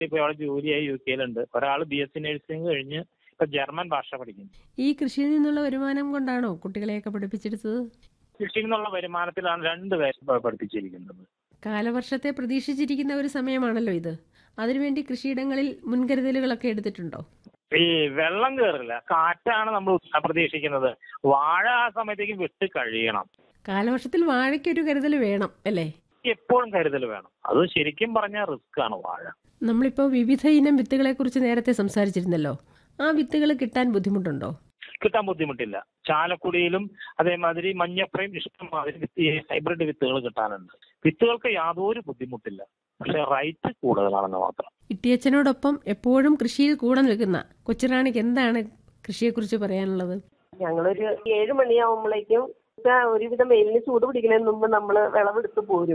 ഇപ്പൊ അവിടെ ജോലിയായി യു കെയിലുണ്ട് ഒരാൾ ബി എസ് സി നഴ്സിംഗ് കഴിഞ്ഞ് ഇപ്പൊ ജർമ്മൻ ഭാഷ പഠിക്കുന്നു ഈ കൃഷിയിൽ നിന്നുള്ള വരുമാനം കൊണ്ടാണോ കുട്ടികളെയൊക്കെ പഠിപ്പിച്ചെടുത്തത് കൃഷിയിൽ നിന്നുള്ള വരുമാനത്തിലാണ് രണ്ടുപേരെ പ- പഠിപ്പിച്ചിരിക്കുന്നത് കാലവർഷത്തെ പ്രതീക്ഷിച്ചിരിക്കുന്ന ഒരു സമയമാണല്ലോ ഇത് അതിനുവേണ്ടി കൃഷിയിടങ്ങളിൽ മുൻകരുതലുകളൊക്കെ എടുത്തിട്ടുണ്ടോ ഈ വെള്ളം കയറില്ല കാറ്റാണ് നമ്മൾ പ്രതീക്ഷിക്കുന്നത് വാഴ ആ സമയത്തേക്ക് വിട്ട് കഴിയണം കാലവർഷത്തിൽ വാഴയ്ക്കൊരു കരുതൽ വേണം അല്ലേ എപ്പോഴും കരുതൽ വേണം അത് ശരിക്കും പറഞ്ഞാൽ റിസ്ക് ആണ് വാഴ നമ്മളിപ്പോൾ വിവിധ ഇനം വിത്തുകളെ കുറിച്ച് നേരത്തെ സംസാരിച്ചിരുന്നല്ലോ ആ വിത്തുകൾ കിട്ടാൻ ബുദ്ധിമുട്ടുണ്ടോ കിട്ടാൻ ബുദ്ധിമുട്ടില്ല ചാലക്കുടിയിലും അതേമാതിരി മഞ്ഞപ്പുറയും ഇഷ്ടംമാതിരി വിത്ത് ഹൈബ്രിഡ് വിത്തുകൾ കിട്ടാനുണ്ട് വിത്തുകൾക്ക് യാതൊരു ബുദ്ധിമുട്ടില്ല പക്ഷെ റേറ്റ് കൂടുതലാണെന്ന് മാത്രം ഇട്ടിയച്ചനോടൊപ്പം എപ്പോഴും കൃഷിയിൽ കൂടെ നിൽക്കുന്ന കൊച്ചുറാണിക്ക് എന്താണ് കൃഷിയെക്കുറിച്ച് പറയാനുള്ളത് ഞങ്ങളൊരു ഏഴ് മണിയാവുമ്പോഴേക്കും ഒരുവിധം വെയിലിന് ചൂട് പിടിക്കുന്നതിന് മുമ്പ് നമ്മൾ വിളവെടുത്ത് പോരും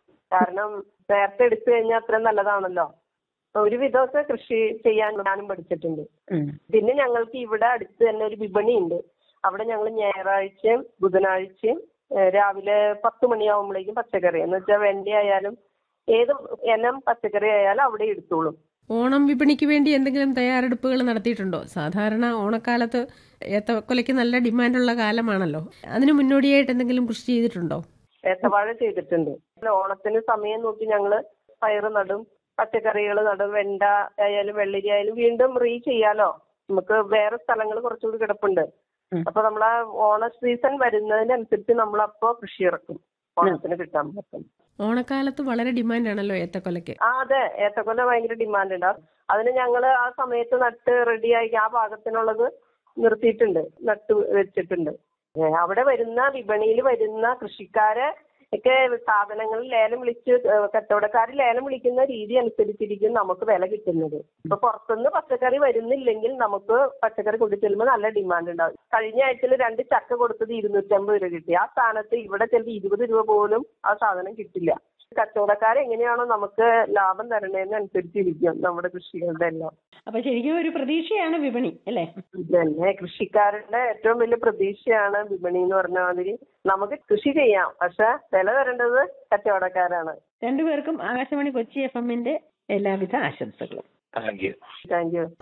കാരണം നേരത്തെ എടുത്തു കഴിഞ്ഞാൽ അത്രയും നല്ലതാണല്ലോ അപ്പൊ ഒരുവിധമൊക്കെ കൃഷി ചെയ്യാൻ ഞാനും പഠിച്ചിട്ടുണ്ട് പിന്നെ ഞങ്ങൾക്ക് ഇവിടെ അടുത്ത് തന്നെ ഒരു വിപണി ഉണ്ട് അവിടെ ഞങ്ങൾ ഞായറാഴ്ചയും ബുധനാഴ്ചയും ഏഹ് രാവിലെ പത്ത് മണിയാവുമ്പോഴേക്കും പച്ചക്കറി എന്ന് വെച്ചാൽ വെണ്ട ആയാലും ഏത് ഇനം പച്ചക്കറി ആയാലും അവിടെ എടുത്തോളും ഓണം വിപണിക്ക് വേണ്ടി എന്തെങ്കിലും തയ്യാറെടുപ്പുകൾ നടത്തിയിട്ടുണ്ടോ സാധാരണ ഓണക്കാലത്ത് ഏത്തക്കൊലയ്ക്ക് നല്ല ഡിമാൻഡുള്ള കാലമാണല്ലോ അതിന് മുന്നോടിയായിട്ട് എന്തെങ്കിലും കൃഷി ചെയ്തിട്ടുണ്ടോ ഏത്തവാഴ ചെയ്തിട്ടുണ്ട് ഓണത്തിന് സമയം നോക്കി ഞങ്ങള് പയറ് നടും പച്ചക്കറികൾ നടും വെണ്ട ആയാലും വെള്ളരി ആയാലും വീണ്ടും റീ ചെയ്യാലോ നമുക്ക് വേറെ സ്ഥലങ്ങൾ കുറച്ചുകൂടി കിടപ്പുണ്ട് അപ്പൊ നമ്മളാ ഓണ സീസൺ വരുന്നതിനനുസരിച്ച് നമ്മളപ്പോ കൃഷി ഇറക്കും ഓണത്തിന് കിട്ടാൻ പറ്റും ഓണക്കാലത്ത് വളരെ ഡിമാൻഡാണല്ലോ ഏത്തക്കൊലയ്ക്ക് ആ അതെ ഏത്തക്കൊല ഭയങ്കര ഡിമാൻഡ് ഉണ്ട് അതിന് ഞങ്ങള് ആ സമയത്ത് നട്ട് റെഡിയായി ആ ഭാഗത്തിനുള്ളത് നിർത്തിയിട്ടുണ്ട് നട്ട് വെച്ചിട്ടുണ്ട് ഏ, അവിടെ വരുന്ന വിപണിയിൽ വരുന്ന കൃഷിക്കാരെ ഒക്കെ സാധനങ്ങൾ ലേലം വിളിച്ച് കച്ചവടക്കാർ ലേലം വിളിക്കുന്ന രീതി അനുസരിച്ചിരിക്കും നമുക്ക് വില കിട്ടുന്നത് ഇപ്പൊ പുറത്തുനിന്ന് പച്ചക്കറി വരുന്നില്ലെങ്കിൽ നമുക്ക് പച്ചക്കറി കൊണ്ടു ചെല്ലുമ്പോൾ നല്ല ഡിമാൻഡ് ഉണ്ടാവും കഴിഞ്ഞ ആഴ്ചയിൽ രണ്ട് ചക്ക കൊടുത്തത് ഇരുന്നൂറ്റമ്പത് രൂപ കിട്ടി ആ സ്ഥാനത്ത് ഇവിടെ ചിലപ്പോൾ ഇരുപത് രൂപ പോലും ആ സാധനം കിട്ടില്ല കച്ചവടക്കാർ എങ്ങനെയാണോ നമുക്ക് ലാഭം തരണേന്ന് അനുസരിച്ചിരിക്കും നമ്മുടെ കൃഷികളുടെ എല്ലാം അപ്പൊ ശരിക്കും ഒരു പ്രതീക്ഷയാണ് വിപണി അല്ലേ ഇതന്നെ കൃഷിക്കാരുടെ ഏറ്റവും വലിയ പ്രതീക്ഷയാണ് വിപണി എന്ന് പറഞ്ഞ മാതിരി നമുക്ക് കൃഷി ചെയ്യാം പക്ഷെ വില തരേണ്ടത് കച്ചവടക്കാരാണ് രണ്ടുപേർക്കും ആകാശവാണി കൊച്ചി എഫ് എമ്മിന്റെ എല്ലാവിധ ആശംസകളും താങ്ക് യു താങ്ക് യു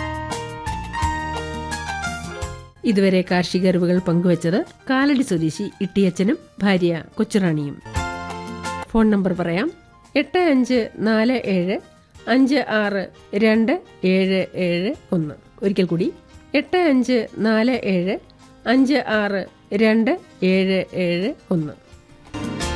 ഇതുവരെ കാർഷിക അറിവുകൾ പങ്കുവച്ചത് കാലടി സ്വദേശി ഇട്ടിയച്ചനും ഭാര്യ കൊച്ചുറാണിയും ഫോൺ നമ്പർ പറയാം എട്ട് അഞ്ച് നാല് ഏഴ് അഞ്ച് ആറ് രണ്ട് ഏഴ് ഏഴ് ഒന്ന് ഒരിക്കൽ കൂടി എട്ട് അഞ്ച് നാല് ഏഴ് അഞ്ച് ആറ് രണ്ട് ഏഴ് ഏഴ് ഒന്ന്